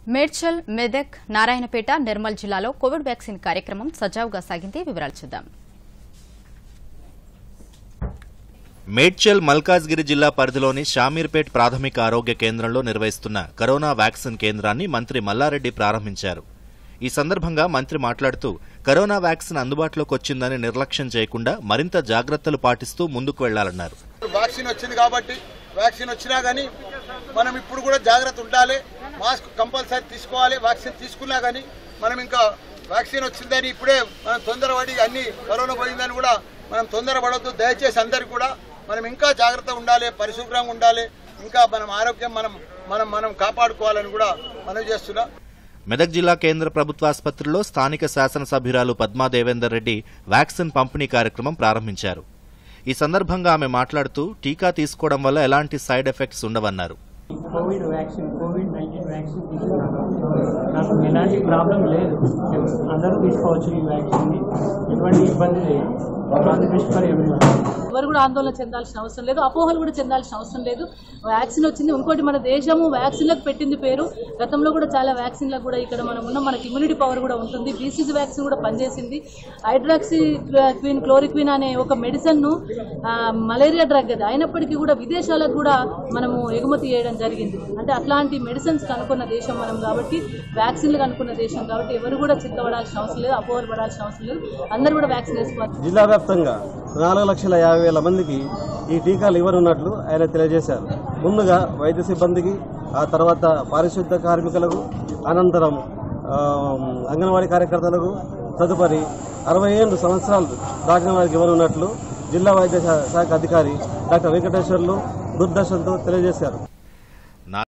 మేడ్చల్ మెదక్ నారాయణపేట నిర్మల్ జిల్లాలో Covid vaccine కార్యక్రమం సజావుగా సాగింది వివరాలు చూద్దాం మేడ్చల్ మల్కాజ్గిరి జిల్లా పరిధిలోని షామీర్పేట్ ప్రాథమిక ఆరోగ్య కేంద్రంలో నిర్వహిస్తున్న కరోనా వ్యాక్సిన్ కేంద్రాన్ని మంత్రి మల్లారెడ్డి ప్రారంభించారు ఈ సందర్భంగా మంత్రి మాట్లాడుతూ కరోనా వ్యాక్సిన్ అందుబాటులోకి వచ్చిందని నిర్లక్ష్యం చేయకుండా మరింత జాగ్రత్తలు పాటిస్తూ ముందుకు వెళ్లాలన్నారు వ్యాక్సిన్ వచ్చింది కాబట్టి వ్యాక్సిన్ వచ్చినా కానీ మనం ఇప్పుడు కూడా జాగ్రత్త ఉండాలి మాస్క్ కంపల్సరీ తీసుకోవాలి వ్యాక్సిన్ తీసుకున్నా కానీ మనం ఇంకా వ్యాక్సిన్ వచ్చిందని ఇప్పుడే మనం తొందరపడి అన్ని కరోనా పోయిందని కూడా మనం తొందరపడద్దు దయచేసి అందరికి కూడా మనం ఇంకా జాగ్రత్త ఉండాలి పరిశుభ్రంగా ఉండాలి ఇంకా మనం ఆరోగ్యం మనం మనం మనం కాపాడుకోవాలని కూడా మనవి చేస్తున్నా మెదక్ జిల్లా కేంద్ర ప్రభుత్వాసుపత్రిలో స్థానిక శాసనసభ్యురాలు పద్మా దేవేందర్ రెడ్డి వ్యాక్సిన్ పంపిణీ కార్యక్రమం ప్రారంభించారు ఈ సందర్భంగా ఆమె మాట్లాడుతూ టీకా తీసుకోవడం వల్ల ఎలాంటి సైడ్ ఎఫెక్ట్స్ ఉండవన్నారు Covid vaccine Covid nineteen vaccine తీసుకున్నాను నాకు ఎలాంటి ప్రాబ్లం లేదు అందరూ తీసుకోవచ్చు ఈ వ్యాక్సిన్ని ఎటువంటి ఇబ్బంది లేదు all the best for everyone ఎవరు కూడా ఆందోళన చెందాల్సిన అవసరం లేదు అపోహలు కూడా చెందాల్సిన అవసరం లేదు వ్యాక్సిన్ వచ్చింది ఇంకోటి మన దేశము వ్యాక్సిన్లకు పెట్టింది పేరు గతంలో కూడా చాలా వ్యాక్సిన్లకు కూడా ఇక్కడ మనం ఉన్న మనకి ఇమ్యూనిటీ పవర్ కూడా ఉంటుంది బీసీజీ వ్యాక్సిన్ కూడా పనిచేసింది హైడ్రాక్సీ క్వీన్ క్లోరిక్విన్ అనే ఒక మెడిసిన్ను మలేరియా డ్రగ్ అది అయినప్పటికీ కూడా విదేశాలకు కూడా మనము ఎగుమతి చేయడం జరిగింది అంటే అట్లాంటి మెడిసిన్స్ కనుక్కున్న దేశం మనం కాబట్టి వ్యాక్సిన్లు కనుక్కున్న దేశం కాబట్టి ఎవరు కూడా చిత్తపడాల్సిన అవసరం లేదు అపోహలు పడాల్సిన అవసరం లేదు అందరూ కూడా వ్యాక్సిన్ వేసుకోవాలి జిల్లా వ్యాప్తంగా నాలుగు లక్షల యాభై వేల మందికి ఈ టీకాలు ఇవ్వనున్నట్లు ఆయన తెలియజేశారు ముందుగా వైద్య సిబ్బందికి ఆ తర్వాత పారిశుద్ధ కార్మికులకు అనంతరం ఆ, అంగన్వాడీ కార్యకర్తలకు తదుపరి అరవై ఏడు సంవత్సరాలు దాటిన వారికి ఇవ్వనున్నట్లు జిల్లా వైద్య శా- శాఖ అధికారి డాక్టర్ వెంకటేశ్వర్లు దూరదర్శన్తో తెలియజేశారు